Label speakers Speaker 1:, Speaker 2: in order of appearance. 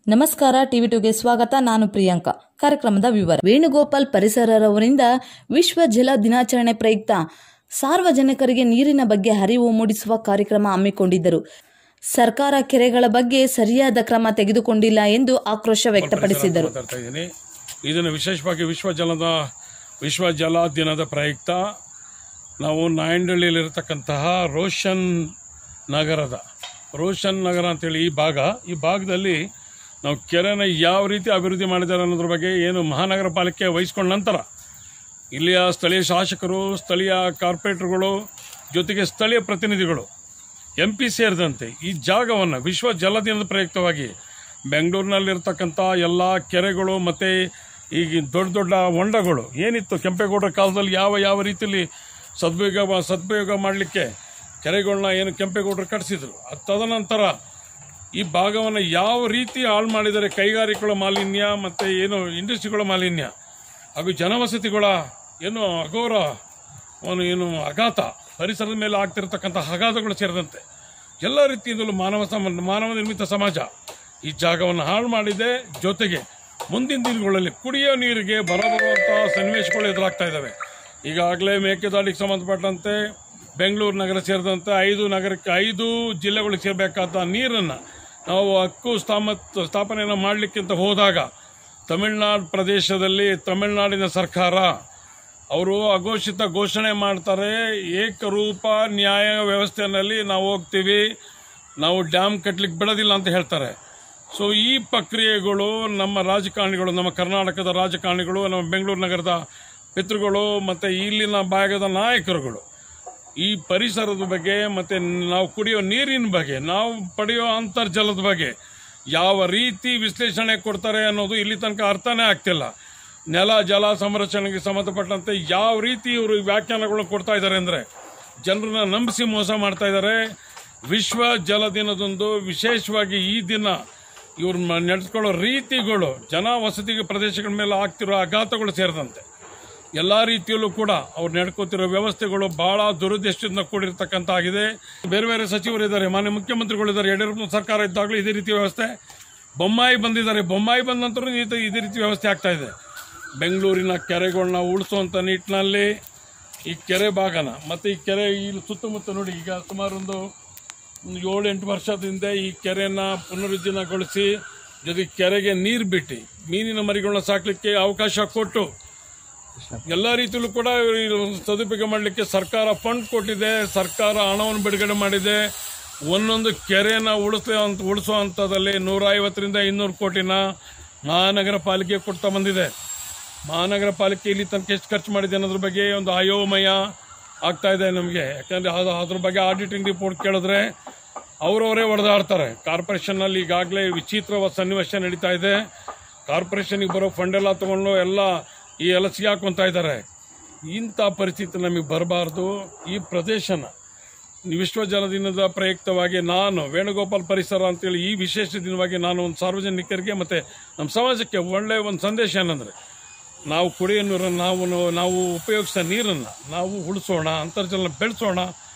Speaker 1: ನಮಸ್ಕಾರ ಟಿವಿ ಟುಗೆ ಸ್ವಾಗತ ನಾನು ಪ್ರಿಯಾಂಕಾ ಕಾರ್ಯಕ್ರಮದ ವಿವರ ವೇಣುಗೋಪಾಲ್ ಪರಿಸರರವರಿಂದ ವಿಶ್ವ ಜಲ ದಿನಾಚರಣೆ ಪ್ರಯುಕ್ತ ಸಾರ್ವಜನಿಕರಿಗೆ ನೀರಿನ ಬಗ್ಗೆ ಅರಿವು ಮೂಡಿಸುವ ಕಾರ್ಯಕ್ರಮ ಹಮ್ಮಿಕೊಂಡಿದ್ದರು ಸರ್ಕಾರ ಕೆರೆಗಳ ಬಗ್ಗೆ ಸರಿಯಾದ ಕ್ರಮ ತೆಗೆದುಕೊಂಡಿಲ್ಲ ಎಂದು ಆಕ್ರೋಶ ವ್ಯಕ್ತಪಡಿಸಿದರು
Speaker 2: ಮಾತಾಡ್ತಾ ಇದ್ದೀನಿ ಇದನ್ನು ವಿಶೇಷವಾಗಿ ವಿಶ್ವ ಜಲದ ವಿಶ್ವ ಜಲ ದಿನದ ಪ್ರಯುಕ್ತ ನಾವು ನಾಯಂಡಳ್ಳಿಯಲ್ಲಿರತಕ್ಕಂತಹ ರೋಷನ್ ನಗರದ ರೋಷನ್ ನಗರ ಅಂತೇಳಿ ಈ ಭಾಗ ಈ ಭಾಗದಲ್ಲಿ ನಾವು ಕೆರೆನ ಯಾವ ರೀತಿ ಅಭಿವೃದ್ಧಿ ಮಾಡಿದ್ದಾರೆ ಅನ್ನೋದ್ರ ಬಗ್ಗೆ ಏನು ಮಹಾನಗರ ಪಾಲಿಕೆ ವಹಿಸ್ಕೊಂಡ ನಂತರ ಇಲ್ಲಿಯ ಸ್ಥಳೀಯ ಶಾಸಕರು ಸ್ಥಳೀಯ ಕಾರ್ಪೊರೇಟರ್ಗಳು ಜೊತೆಗೆ ಸ್ಥಳೀಯ ಪ್ರತಿನಿಧಿಗಳು ಎಂ ಪಿ ಸೇರಿದಂತೆ ಈ ಜಾಗವನ್ನು ವಿಶ್ವ ಜಲ ದಿನದ ಪ್ರಯುಕ್ತವಾಗಿ ಬೆಂಗಳೂರಿನಲ್ಲಿರ್ತಕ್ಕಂಥ ಎಲ್ಲ ಕೆರೆಗಳು ಮತ್ತು ಈಗ ದೊಡ್ಡ ದೊಡ್ಡ ಹೊಂಡಗಳು ಏನಿತ್ತು ಕೆಂಪೇಗೌಡರ ಕಾಲದಲ್ಲಿ ಯಾವ ಯಾವ ರೀತಿಯಲ್ಲಿ ಸದ್ವಿಯೋಗ ಸದ್ವಿಯೋಗ ಮಾಡಲಿಕ್ಕೆ ಕೆರೆಗಳನ್ನ ಏನು ಕೆಂಪೇಗೌಡರು ಕಟ್ಟಿಸಿದ್ರು ಅದ್ ತದನಂತರ ಈ ಭಾಗವನ್ನು ಯಾವ ರೀತಿ ಹಾಳು ಮಾಡಿದರೆ ಕೈಗಾರಿಕೆಗಳ ಮಾಲಿನ್ಯ ಮತ್ತು ಏನು ಇಂಡಸ್ಟ್ರಿಗಳ ಮಾಲಿನ್ಯ ಹಾಗೂ ಜನವಸತಿಗಳ ಏನು ಅಘೋರ ಅವನು ಏನು ಆಘಾತ ಪರಿಸರದ ಮೇಲೆ ಆಗ್ತಿರತಕ್ಕಂಥ ಆಘಾತಗಳು ಸೇರಿದಂತೆ ಎಲ್ಲ ರೀತಿಯಿಂದಲೂ ಮಾನವ ಸಮ ಮಾನವ ನಿರ್ಮಿತ ಸಮಾಜ ಈ ಜಾಗವನ್ನು ಹಾಳು ಮಾಡಿದೆ ಜೊತೆಗೆ ಮುಂದಿನ ದಿನಗಳಲ್ಲಿ ಕುಡಿಯೋ ನೀರಿಗೆ ಬರಬರುವಂತಹ ಸನ್ನಿವೇಶಗಳು ಎದುರಾಗ್ತಾ ಇದ್ದಾವೆ ಈಗಾಗಲೇ ಮೇಕೆದಾಟಿಗೆ ಸಂಬಂಧಪಟ್ಟಂತೆ ಬೆಂಗಳೂರು ನಗರ ಸೇರಿದಂತೆ ಐದು ನಗರಕ್ಕೆ ಐದು ಜಿಲ್ಲೆಗಳಿಗೆ ಸೇರಬೇಕಾದ ನೀರನ್ನು ನಾವು ಹಕ್ಕು ಸ್ಥಾಮತ್ ಸ್ಥಾಪನೆಯನ್ನು ಮಾಡಲಿಕ್ಕಿಂತ ಹೋದಾಗ ತಮಿಳುನಾಡು ಪ್ರದೇಶದಲ್ಲಿ ತಮಿಳುನಾಡಿನ ಸರ್ಕಾರ ಅವರು ಅಘೋಷಿತ ಘೋಷಣೆ ಮಾಡ್ತಾರೆ ಏಕರೂಪ ನ್ಯಾಯ ವ್ಯವಸ್ಥೆಯಲ್ಲಿ ನಾವು ಹೋಗ್ತೀವಿ ನಾವು ಡ್ಯಾಮ್ ಕಟ್ಟಲಿಕ್ಕೆ ಬಿಡೋದಿಲ್ಲ ಅಂತ ಹೇಳ್ತಾರೆ ಸೊ ಈ ಪ್ರಕ್ರಿಯೆಗಳು ನಮ್ಮ ರಾಜಕಾರಣಿಗಳು ನಮ್ಮ ಕರ್ನಾಟಕದ ರಾಜಕಾರಣಿಗಳು ನಮ್ಮ ಬೆಂಗಳೂರು ನಗರದ ಪಿತೃಗಳು ಮತ್ತು ಇಲ್ಲಿನ ಭಾಗದ ನಾಯಕರುಗಳು ಈ ಪರಿಸರದ ಬಗ್ಗೆ ಮತ್ತು ನಾವು ಕುಡಿಯೋ ನೀರಿನ ಬಗ್ಗೆ ನಾವು ಪಡೆಯೋ ಅಂತರ್ಜಲದ ಬಗ್ಗೆ ಯಾವ ರೀತಿ ವಿಶ್ಲೇಷಣೆ ಕೊಡ್ತಾರೆ ಅನ್ನೋದು ಇಲ್ಲಿ ತನಕ ಅರ್ಥನೇ ಆಗ್ತಿಲ್ಲ ನೆಲ ಜಲ ಸಂರಕ್ಷಣೆಗೆ ಸಂಬಂಧಪಟ್ಟಂತೆ ಯಾವ ರೀತಿ ಇವರು ವ್ಯಾಖ್ಯಾನಗಳನ್ನು ಕೊಡ್ತಾ ಇದ್ದಾರೆ ಅಂದರೆ ಜನರನ್ನ ನಂಬಿಸಿ ಮೋಸ ಮಾಡ್ತಾ ಇದ್ದಾರೆ ವಿಶ್ವ ಜಲ ದಿನದಂದು ವಿಶೇಷವಾಗಿ ಈ ದಿನ ಇವ್ರು ಮ- ನಡೆಸ್ಕೊಳ್ಳೋ ರೀತಿಗಳು ಜನ ವಸತಿ ಪ್ರದೇಶಗಳ ಮೇಲೆ ಆಗ್ತಿರೋ ಆಘಾತಗಳು ಸೇರಿದಂತೆ ಎಲ್ಲ ರೀತಿಯಲ್ಲೂ ಕೂಡ ಅವ್ರು ನಡ್ಕೋತಿರೋ ವ್ಯವಸ್ಥೆಗಳು ಬಹಳ ದುರುದ್ದೇಶದಿಂದ ಕೂಡಿರ್ತಕ್ಕಂಥ ಆಗಿದೆ ಬೇರೆ ಬೇರೆ ಸಚಿವರು ಇದ್ದಾರೆ ಮಾನ್ಯ ಮುಖ್ಯಮಂತ್ರಿಗಳಿದ್ದಾರೆ ಯಡಿಯೂರಪ್ಪ ಸರ್ಕಾರ ಇದ್ದಾಗಲೂ ಇದೇ ರೀತಿ ವ್ಯವಸ್ಥೆ ಬೊಮ್ಮಾಯಿ ಬಂದಿದ್ದಾರೆ ಬೊಮ್ಮಾಯಿ ಬಂದ ನಂತರ ಇದೇ ಇದೇ ರೀತಿ ವ್ಯವಸ್ಥೆ ಆಗ್ತಾ ಇದೆ ಬೆಂಗಳೂರಿನ ಕೆರೆಗಳನ್ನ ಉಳಿಸುವಂಥ ನಿಟ್ಟಿನಲ್ಲಿ ಈ ಕೆರೆ ಭಾಗನ ಮತ್ತು ಈ ಕೆರೆ ಇಲ್ಲಿ ಸುತ್ತಮುತ್ತ ನೋಡಿ ಈಗ ಸುಮಾರು ಒಂದು ಒಂದು ಏಳು ಎಂಟು ವರ್ಷದ ಹಿಂದೆ ಈ ಕೆರೆನ ಪುನರುಜ್ಜೀವನಗೊಳಿಸಿ ಜೊತೆಗೆ ಕೆರೆಗೆ ನೀರು ಬಿಟ್ಟು ಮೀನಿನ ಮರಿಗಳನ್ನ ಸಾಕಲಿಕ್ಕೆ ಅವಕಾಶ ಕೊಟ್ಟು ಎಲ್ಲ ರೀತಿಯಲ್ಲೂ ಕೂಡ ಇದು ಸದುಪಯೋಗ ಮಾಡಲಿಕ್ಕೆ ಸರ್ಕಾರ ಫಂಡ್ ಕೊಟ್ಟಿದೆ ಸರ್ಕಾರ ಹಣವನ್ನು ಬಿಡುಗಡೆ ಮಾಡಿದೆ ಒಂದೊಂದು ಕೆರೆನ ಉಳಿಸ ಅಂತ ಉಳಿಸೋ ಹಂತದಲ್ಲಿ ನೂರ ಐವತ್ತರಿಂದ ಇನ್ನೂರು ಕೋಟಿನ ಮಹಾನಗರ ಪಾಲಿಕೆ ಕೊಡ್ತಾ ಬಂದಿದೆ ಮಹಾನಗರ ಪಾಲಿಕೆ ಇಲ್ಲಿ ತನಕ ಎಷ್ಟು ಖರ್ಚು ಮಾಡಿದೆ ಅನ್ನೋದ್ರ ಬಗ್ಗೆ ಒಂದು ಅಯೋಮಯ ಆಗ್ತಾ ಇದೆ ನಮಗೆ ಯಾಕಂದ್ರೆ ಅದು ಅದ್ರ ಬಗ್ಗೆ ಆಡಿಟಿಂಗ್ ರಿಪೋರ್ಟ್ ಕೇಳಿದ್ರೆ ಅವರವರೇ ಹೊಡೆದಾಡ್ತಾರೆ ಕಾರ್ಪೊರೇಷನ್ನಲ್ಲಿ ಈಗಾಗಲೇ ವಿಚಿತ್ರವಾದ ಸನ್ನಿವೇಶ ನಡೀತಾ ಇದೆ ಕಾರ್ಪೊರೇಷನ್ಗೆ ಬರೋ ಫಂಡ್ ಎಲ್ಲ ತಗೊಂಡು ಎಲ್ಲ ಈ ಎಲ್ಲ ಸಿಗಾಕೊಂತ ಇದ್ದಾರೆ ಇಂಥ ಪರಿಸ್ಥಿತಿ ನಮಗೆ ಬರಬಾರ್ದು ಈ ಪ್ರದೇಶನ ವಿಶ್ವ ಜಲ ದಿನದ ಪ್ರಯುಕ್ತವಾಗಿ ನಾನು ವೇಣುಗೋಪಾಲ್ ಪರಿಸರ ಅಂತೇಳಿ ಈ ವಿಶೇಷ ದಿನವಾಗಿ ನಾನು ಒಂದು ಸಾರ್ವಜನಿಕರಿಗೆ ಮತ್ತು ನಮ್ಮ ಸಮಾಜಕ್ಕೆ ಒಳ್ಳೆಯ ಒಂದು ಸಂದೇಶ ಏನಂದರೆ ನಾವು ಕುಡಿಯೋ ನೀರನ್ನು ನಾವು ನಾವು ಉಪಯೋಗಿಸೋ ನೀರನ್ನು ನಾವು ಉಳಿಸೋಣ ಅಂತರ್ಜಲ ಬೆಳೆಸೋಣ